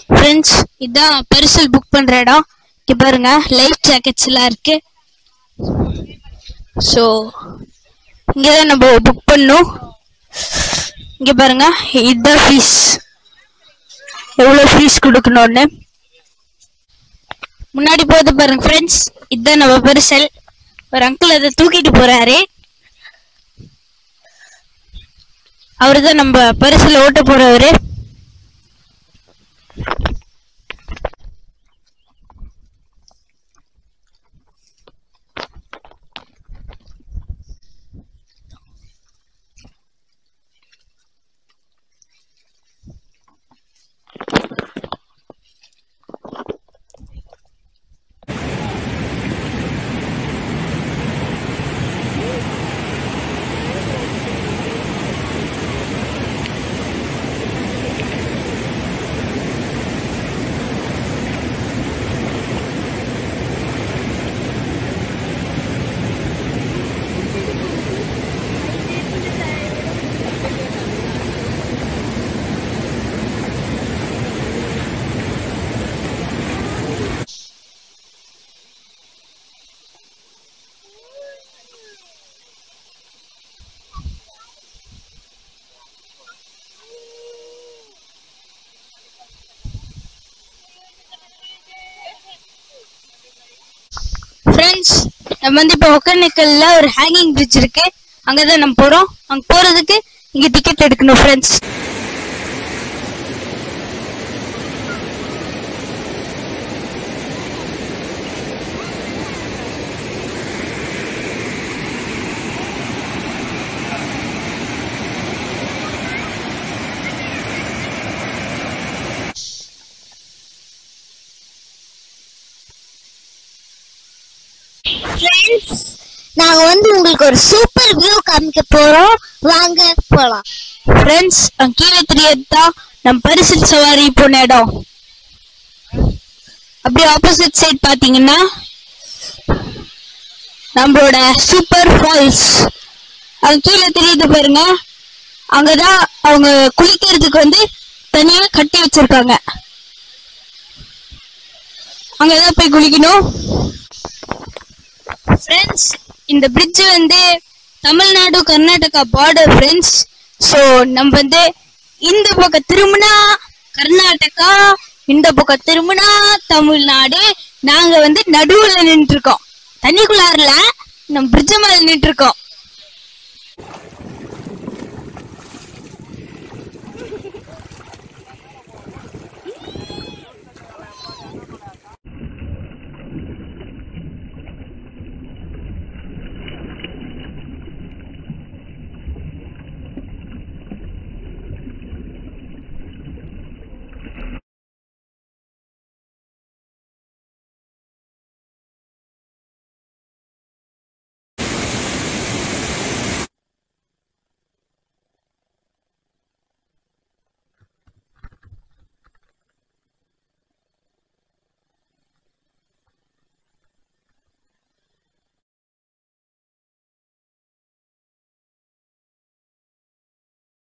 friends இதான் பரிசல் book பண்ற இடம் இங்க பாருங்க லைஃப் ஜாக்கெட்ஸ் எல்லாம் இருக்கு ஸோ இங்கதான் நம்ம புக் பண்ணோம் இங்க பாருங்க இதுதான் ஃபீஸ் எவ்வளவு ஃபீஸ் கொடுக்கணும்னு முன்னாடி போகுது பாருங்க ஃப்ரெண்ட்ஸ் இதுதான் நம்ம பரிசல் ஒரு அங்கிள் அதை தூக்கிட்டு போறாரு அவர்தான் நம்ம பரிசுல ஓட்ட போறவரு ஃப்ரெண்ட்ஸ் நம்ம வந்து இப்போ ஒக்கநிக்கல்ல ஒரு ஹேங்கிங் பிரிட்ஜ் இருக்கு அங்கதான் நம்ம போறோம் அங்க போறதுக்கு இங்க டிக்கெட் எடுக்கணும் ஃப்ரெண்ட்ஸ் ஃப்ரெண்ட்ஸ் நாங்க வந்து உங்களுக்கு ஒரு சூப்பர் வியூ காமிக்க போறோம் வாங்க போலாம் ஃப்ரெண்ட்ஸ் அங்க கீழே தெரியறதுதான் நம்ம பரிசல் சவாரி போன இடம் அப்படியே ஆப்போசிட் சைடு பாத்தீங்கன்னா நம்மளோட சூப்பர் ஃபால்ஸ் அங்க கீழே தெரியுது பாருங்க அங்கதான் அவங்க குளிக்கிறதுக்கு வந்து தனியா கட்டி வச்சிருக்காங்க அங்கதான் போய் குளிக்கணும் ஃப்ரெண்ட்ஸ் இந்த பிரிட்ஜ் வந்து Tamil Nadu Karnataka border friends so நம்ம வந்து இந்த பக்கம் திரும்பினா கர்நாடகா இந்த பக்கம் திரும்பினா தமிழ்நாடு நாங்க வந்து நடுவுல நின்று இருக்கோம் தண்ணிக்குள்ளாரல நம்ம பிரிட்ஜ் மேல நின்று இருக்கோம்